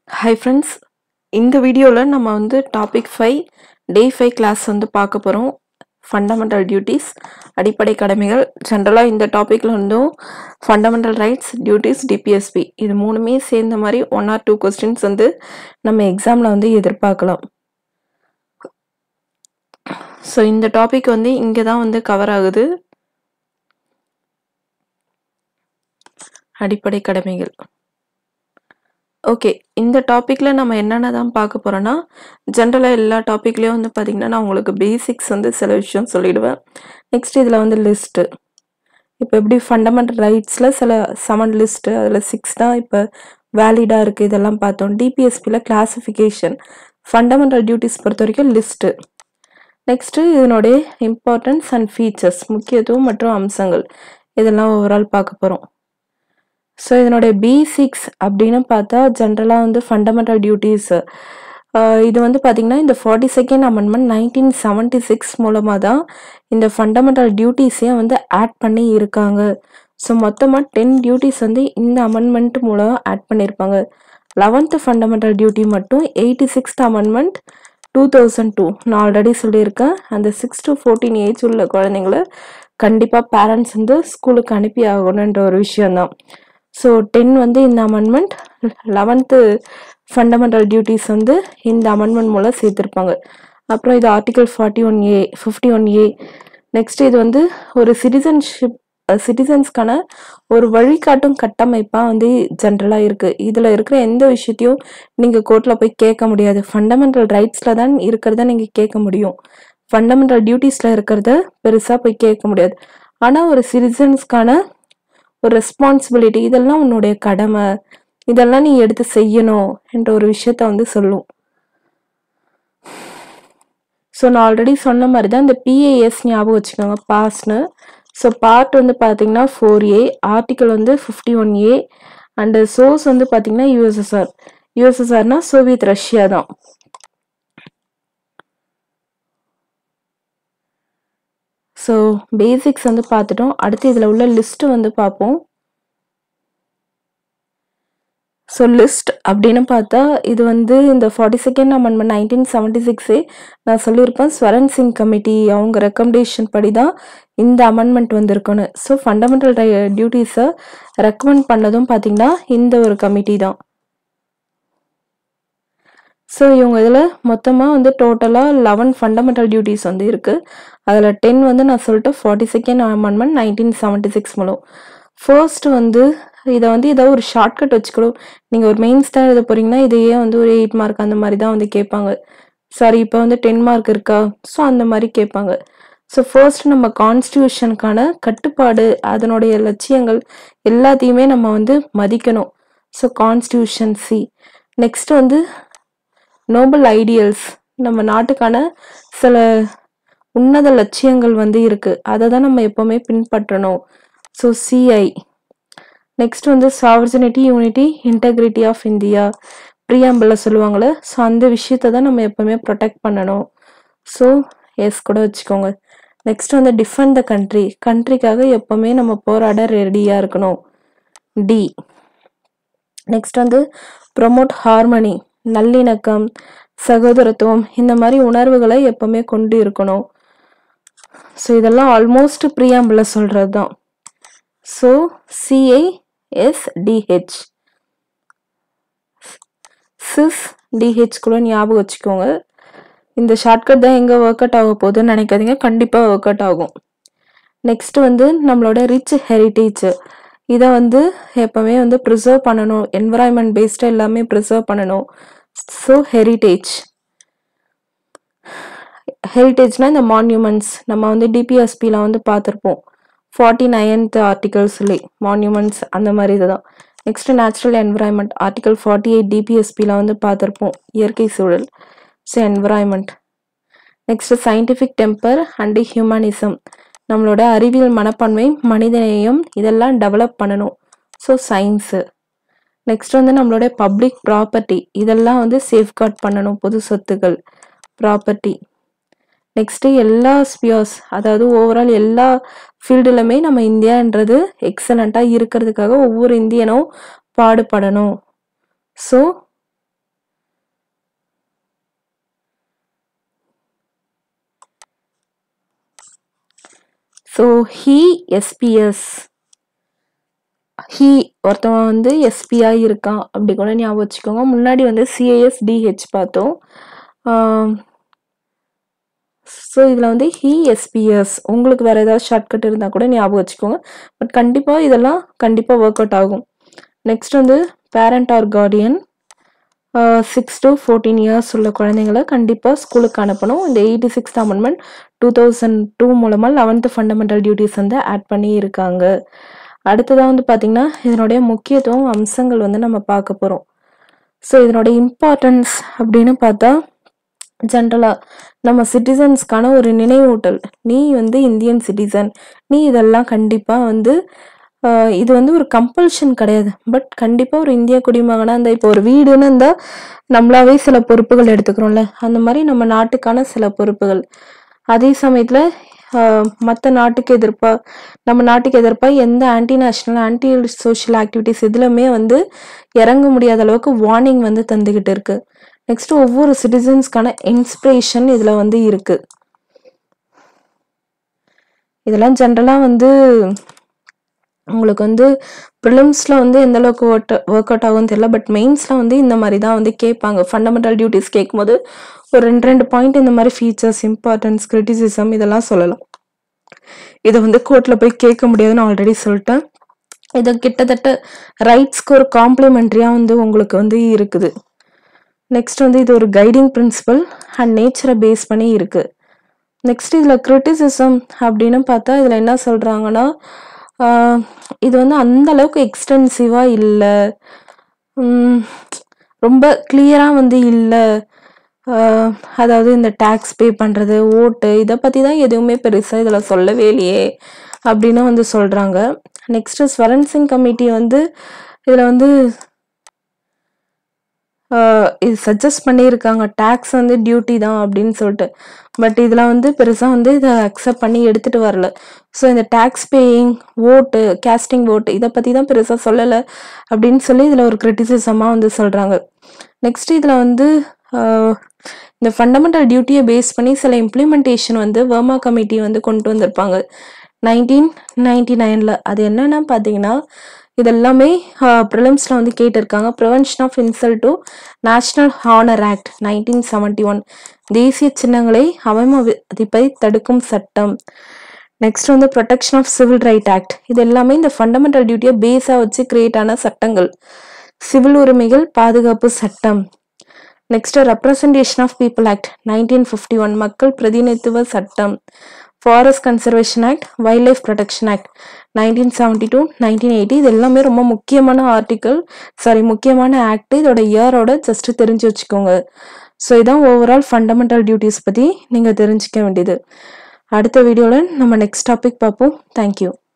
hi friends இந்த வீடியோவில் நம்ம வந்து topic five day five class வந்து பார்க்க போகிறோம் ஃபண்டமெண்டல் டியூட்டிஸ் அடிப்படை கடமைகள் ஜென்ரலாக இந்த டாப்பிக்கில் வந்தும் ஃபண்டமெண்டல் ரைட்ஸ் டியூட்டிஸ் டிபிஎஸ்பி இது மூணுமே சேர்ந்த மாதிரி ஒன் ஆர் டூ கொஸ்டின்ஸ் வந்து நம்ம எக்ஸாமில் வந்து எதிர்பார்க்கலாம் ஸோ இந்த டாபிக் வந்து இங்கே தான் வந்து கவர் ஆகுது அடிப்படை கடமைகள் ஓகே இந்த டாப்பிக்கில் நம்ம என்னென்ன தான் பார்க்க போகிறோன்னா ஜென்ரலாக எல்லா டாப்பிக்லேயும் வந்து பார்த்திங்கன்னா நான் உங்களுக்கு பேசிக்ஸ் வந்து சில விஷயம் சொல்லிடுவேன் நெக்ஸ்ட் இதில் வந்து லிஸ்ட்டு இப்போ எப்படி ஃபண்டமெண்டல் ரைட்ஸில் சில செவன் லிஸ்ட்டு அதில் சிக்ஸ் தான் இப்போ வேலிடாக இருக்குது இதெல்லாம் பார்த்தோம் டிபிஎஸ்பியில் கிளாசிஃபிகேஷன் ஃபண்டமெண்டல் டியூட்டிஸ் பொறுத்த வரைக்கும் லிஸ்ட்டு நெக்ஸ்ட்டு இதனுடைய இம்பார்ட்டன்ஸ் அண்ட் ஃபீச்சர்ஸ் முக்கியத்துவம் மற்றும் அம்சங்கள் இதெல்லாம் ஓவரால் பார்க்க போகிறோம் ஸோ இதனுடைய பி சிக்ஸ் அப்படின்னு பார்த்தா ஜென்ரலாக வந்து ஃபண்டமெண்டல் டியூட்டிஸ் இது வந்து பார்த்திங்கன்னா இந்த forty second amendment nineteen seventy six மூலமாக தான் இந்த ஃபண்டமெண்டல் டியூட்டிஸையும் வந்து ஆட் பண்ணி இருக்காங்க ஸோ மொத்தமாக டென் டியூட்டிஸ் வந்து இந்த அமெண்ட்மெண்ட் மூலம் ஆட் பண்ணியிருப்பாங்க லெவன்த்து ஃபண்டமெண்டல் டியூட்டி மட்டும் eighty sixth amendment two thousand two நான் ஆல்ரெடி சொல்லியிருக்கேன் அந்த சிக்ஸ் டு ஃபோர்டீன் ஏஜ் உள்ள குழந்தைங்கள கண்டிப்பாக பேரண்ட்ஸ் வந்து ஸ்கூலுக்கு அனுப்பி ஆகணுன்ற ஒரு விஷயந்தான் ஸோ டென் வந்து இந்த அமெண்ட்மெண்ட் லெவன்த்து ஃபண்டமெண்டல் டியூட்டிஸ் வந்து இந்த அமெண்ட்மெண்ட் மூலம் சேர்த்துருப்பாங்க அப்புறம் இது article forty one A fifty one A next இது வந்து ஒரு சிட்டிசன்ஷிப் சிட்டிசன்ஸ்க்கான ஒரு வழிகாட்டும் கட்டமைப்பாக வந்து ஜென்ரலாக இருக்குது இதில் இருக்கிற எந்த விஷயத்தையும் நீங்கள் கோர்ட்டில் போய் கேட்க முடியாது ஃபண்டமெண்டல் ரைட்ஸில் தான் இருக்கிறத நீங்கள் கேட்க முடியும் ஃபண்டமெண்டல் டியூட்டிஸில் இருக்கிறத பெருசாக போய் கேட்க முடியாது ஆனால் ஒரு சிட்டிசன்ஸ்க்கான ஒரு ரெஸ்பான்சிபிலிட்டி இதெல்லாம் உன்னுடைய கடமை இதெல்லாம் நீ எடுத்து செய்யணும் என்ற ஒரு விஷயத்த வந்து சொல்லும் ஸோ நான் ஆல்ரெடி சொன்ன மாதிரி தான் இந்த பிஏஎஸ் ஞாபகம் வச்சுக்கோங்க பாஸ்னு ஸோ பார்ட் வந்து பார்த்தீங்கன்னா ஃபோர் ஏ ஆர்டிக்கல் வந்து fifty one A and source வந்து பார்த்தீங்கன்னா யூஎஸ்எஸ்ஆர் யூஎஸ்எஸ்ஆர்னா சோவியத் ரஷ்யா தான் ஸோ பேசிக்ஸ் வந்து பார்த்துட்டோம் அடுத்து இதில் உள்ள லிஸ்ட்டு வந்து பார்ப்போம் ஸோ லிஸ்ட் அப்படின்னு பார்த்தா இது வந்து இந்த forty second amendment nineteen seventy சிக்ஸே நான் சொல்லியிருப்பேன் ஸ்வரன் சிங் கமிட்டி அவங்க ரெக்கமெண்டேஷன் படி தான் இந்த அமெண்ட்மெண்ட் வந்திருக்குன்னு ஸோ ஃபண்டமெண்டல் டியூட்டிஸை ரெக்கமெண்ட் பண்ணதும் பார்த்தீங்கன்னா இந்த ஒரு கமிட்டி தான் ஸோ இவங்க இதில் மொத்தமாக வந்து டோட்டலாக லெவன் ஃபண்டமெண்டல் டியூட்டிஸ் வந்து இருக்குது அதில் டென் வந்து நான் சொல்லிட்டு forty second amendment nineteen seventy six மூலம் ஃபர்ஸ்ட் வந்து இதை வந்து ஏதாவது ஒரு ஷார்ட்கட் வச்சுக்கணும் நீங்கள் ஒரு மெயின்ஸ் தான் எழுத போகிறீங்கன்னா இதையே வந்து ஒரு எயிட் மார்க் அந்த மாதிரி தான் வந்து கேட்பாங்க சாரி இப்போ வந்து டென் மார்க் இருக்கா ஸோ அந்த மாதிரி கேட்பாங்க ஸோ ஃபர்ஸ்ட் நம்ம கான்ஸ்டியூஷனுக்கான கட்டுப்பாடு அதனுடைய லட்சியங்கள் எல்லாத்தையுமே நம்ம வந்து மதிக்கணும் ஸோ கான்ஸ்டியூஷன் சி நெக்ஸ்ட் வந்து நோபல் ஐடியல்ஸ் நம்ம நாட்டுக்கான சில உன்னத லட்சியங்கள் வந்து இருக்கு அதை தான் நம்ம எப்பவுமே பின்பற்றணும் ஸோ சிஐ நெக்ஸ்ட் வந்து sovereignty unity integrity of India preamble சொல்லுவாங்களே ஸோ அந்த விஷயத்தை தான் நம்ம எப்பவுமே ப்ரொடெக்ட் பண்ணணும் ஸோ எஸ் கூட வச்சுக்கோங்க நெக்ஸ்ட் வந்து டிஃபெண்ட் த கண்ட்ரி கண்ட்ரிக்காக எப்பவுமே நம்ம போராட ரெடியாக இருக்கணும் டி நெக்ஸ்ட் வந்து ப்ரொமோட் ஹார்மனி நல்லிணக்கம் சகோதரத்துவம் இந்த மாதிரி உணர்வுகளை எப்பவுமே கொண்டு இருக்கணும் ஸோ இதெல்லாம் ஆல்மோஸ்ட் ப்ரியாம்பிள் சொல்கிறது தான் ஸோ சிஐ எஸ் டிஹெச் சிஸ் டிஹெச் கூட ஞாபகம் வச்சுக்கோங்க இந்த ஷார்ட்கட் தான் எங்கே ஒர்க் அவுட் ஆக போகுதுன்னு நினைக்காதீங்க கண்டிப்பாக ஒர்க் அவுட் ஆகும் நெக்ஸ்ட் வந்து நம்மளோட ரிச் ஹெரிட்டேஜ் இதை வந்து எப்பவுமே வந்து ப்ரிசர்வ் பண்ணணும் என்வரான்மெண்ட் பேஸ்டாக எல்லாமே ப்ரிசர்வ் பண்ணணும் ஸோ ஹெரிட்டேஜ் ஹெரிட்டேஜ்னா இந்த மான்யூமெண்ட்ஸ் நம்ம வந்து டிபிஎஸ்பியில் வந்து பார்த்துருப்போம் ஃபார்ட்டி நைன்த் ஆர்டிகல்ஸ்லே மான்யூமெண்ட்ஸ் அந்த மாதிரி இதுதான் next natural environment article forty eight டிபிஎஸ்பியில் வந்து பார்த்துருப்போம் இயற்கை சூழல் so environment next scientific temper and humanism நம்மளோட அறிவியல் மனப்பான்மை மனிதநேயம் இதெல்லாம் டெவலப் பண்ணணும் ஸோ சயின்ஸு நெக்ஸ்ட் வந்து நம்மளோட பப்ளிக் ப்ராப்பர்ட்டி இதெல்லாம் வந்து சேஃப்கார்ட் பண்ணணும் பொது சொத்துக்கள் ப்ராப்பர்ட்டி நெக்ஸ்ட்டு எல்லா ஸ்பியர்ஸ் அதாவது ஓவரால் எல்லா ஃபீல்டுலுமே நம்ம இந்தியான்றது எக்ஸலண்ட்டாக இருக்கிறதுக்காக ஒவ்வொரு இந்தியனும் பாடுபடணும் ஸோ ஸோ ஹீ எஸ்பிஎஸ் ஹீ ஒருத்தவன் வந்து எஸ்பியா இருக்கான் அப்படி கூட ஞாபகம் வச்சுக்கோங்க முன்னாடி வந்து சிஏஎஸ் டிஹெச் பார்த்தோம் ஸோ இதில் வந்து ஹீ எஸ்பிஎஸ் உங்களுக்கு வேறு ஏதாவது ஷார்ட்கட் இருந்தால் கூட ஞாபகம் வச்சுக்கோங்க பட் கண்டிப்பாக இதெல்லாம் கண்டிப்பாக ஒர்க் அவுட் ஆகும் நெக்ஸ்ட் வந்து parent or guardian six to fourteen years உள்ள குழந்தைங்களை கண்டிப்பாக ஸ்கூலுக்கு அனுப்பணும் இந்த eighty sixth amendment two thousand two மூலமாக லெவன்த்து ஃபண்டமெண்டல் டியூட்டிஸ் வந்து ஆட் பண்ணி இருக்காங்க அடுத்ததாக வந்து பார்த்திங்கன்னா இதனுடைய முக்கியத்துவம் அம்சங்கள் வந்து நம்ம பார்க்க போகிறோம் ஸோ இதனுடைய இம்பார்ட்டன்ஸ் அப்படின்னு பார்த்தா ஜென்ரலாக நம்ம சிட்டிசன்ஸ்க்கான ஒரு நினைவூட்டல் நீ வந்து இந்தியன் சிட்டிசன் நீ இதெல்லாம் கண்டிப்பாக வந்து ஆஹ் இது வந்து ஒரு கம்பல்ஷன் கிடையாது பட் கண்டிப்பாக ஒரு இந்திய குடிமகனாக இந்த இப்போ ஒரு வீடுன்னு இருந்தால் நம்மளாவே சில பொறுப்புகள் எடுத்துக்கிறோம்ல அந்த மாதிரி நம்ம நாட்டுக்கான சில பொறுப்புகள் அதே சமயத்தில் மற்ற நாட்டுக்கு எதிர்ப்பா நம்ம நாட்டுக்கு எதிர்ப்பா எந்த anti national anti social activities இதுலையுமே வந்து இறங்க முடியாத அளவுக்கு வார்னிங் வந்து தந்துக்கிட்டு இருக்கு நெக்ஸ்ட் ஒவ்வொரு சிட்டிசன்ஸ்க்கான இன்ஸ்பிரேஷன் இதில் வந்து இருக்கு இதெல்லாம் ஜென்ரலாக வந்து உங்களுக்கு வந்து ப்ரிலிம்ஸில் வந்து எந்த அளவுக்கு ஒர்க் ஒர்க் அவுட் ஆகும்னு தெரியல பட் மெயின்ஸில் வந்து இந்த மாதிரி தான் வந்து கேட்பாங்க ஃபண்டமெண்டல் டியூட்டிஸ் கேட்கும்போது ஒரு ரெண்டு ரெண்டு பாயிண்ட் இந்த மாதிரி ஃபீச்சர்ஸ் இம்பார்ட்டன்ஸ் கிரிட்டிசிசம் இதெல்லாம் சொல்லலாம் இதை வந்து கோர்ட்டில் போய் கேட்க முடியாதுன்னு ஆல்ரெடி சொல்லிட்டேன் இது கிட்டத்தட்ட ரைட்ஸ்க்கு ஒரு காம்ப்ளிமெண்ட்ரியாக வந்து உங்களுக்கு வந்து இருக்குது நெக்ஸ்ட் வந்து இது ஒரு கைடிங் பிரின்சிபல் அண்ட் நேச்சரை பேஸ் பண்ணி இருக்கு நெக்ஸ்ட் இதில் கிரிட்டிசிசம் அப்படின்னு பார்த்தா இதில் என்ன சொல்கிறாங்கன்னா இது வந்து அந்த அளவுக்கு எக்ஸ்டென்சிவாக இல்லை ரொம்ப கிளியராக வந்து இல்லை அதாவது இந்த டேக்ஸ் பே பண்ணுறது ஓட்டு இதை பற்றி தான் எதுவுமே பெருசாக இதில் சொல்லவே இல்லையே அப்படின்னு வந்து சொல்கிறாங்க நெக்ஸ்ட் ஸ்வரன் சிங் கமிட்டி வந்து இதில் வந்து இது சஜஸ்ட் பண்ணியிருக்காங்க டேக்ஸ் வந்து டியூட்டி தான் அப்படின்னு சொல்லிட்டு பட் இதில் வந்து பெருசாக வந்து இதை அக்செப்ட் பண்ணி எடுத்துகிட்டு வரல ஸோ இந்த டேக்ஸ் பேயிங் ஓட்டு கேஸ்டிங் ஓட்டு இதை பற்றி தான் பெருசாக சொல்லலை அப்படின்னு சொல்லி இதில் ஒரு கிரிட்டிசிசமாக வந்து சொல்கிறாங்க நெக்ஸ்ட் இதில் வந்து இந்த ஃபண்டமெண்டல் டியூட்டியை பேஸ் பண்ணி சில இம்ப்ளிமெண்டேஷன் வந்து வர்மா கமிட்டி வந்து கொண்டு வந்திருப்பாங்க நைன்டீன் நைன்டி நைனில் அது என்னென்னா பார்த்தீங்கன்னா இதெல்லாமே ப்ரிலிம்ஸில் வந்து கேட்டிருக்காங்க prevention of insult to national honour act nineteen seventy one தேசிய சின்னங்களை அவமதிப்பை தடுக்கும் சட்டம் நெக்ஸ்ட் வந்து protection of civil right act இது எல்லாமே இந்த ஃபண்டமெண்டல் டியூட்டியை பேஸாக வச்சு கிரியேட் ஆன சட்டங்கள் சிவில் உரிமைகள் பாதுகாப்பு சட்டம் next representation of people act nineteen fifty one மக்கள் பிரதிநிதித்துவ சட்டம் forest conservation act wildlife protection act nineteen seventy two nineteen eighty இது எல்லாமே ரொம்ப முக்கியமான ஆர்டிக்கல் சாரி முக்கியமான ஆக்ட் இதோட இயரோட ஜஸ்ட் தெரிஞ்சு வச்சுக்கோங்க ஸோ இதான் ஓவரால் ஃபண்டமெண்டல் டியூட்டிஸ் பற்றி நீங்கள் தெரிஞ்சிக்க வேண்டியது அடுத்த வீடியோவில் நம்ம நெக்ஸ்ட் டாபிக் பார்ப்போம் தேங்க்யூ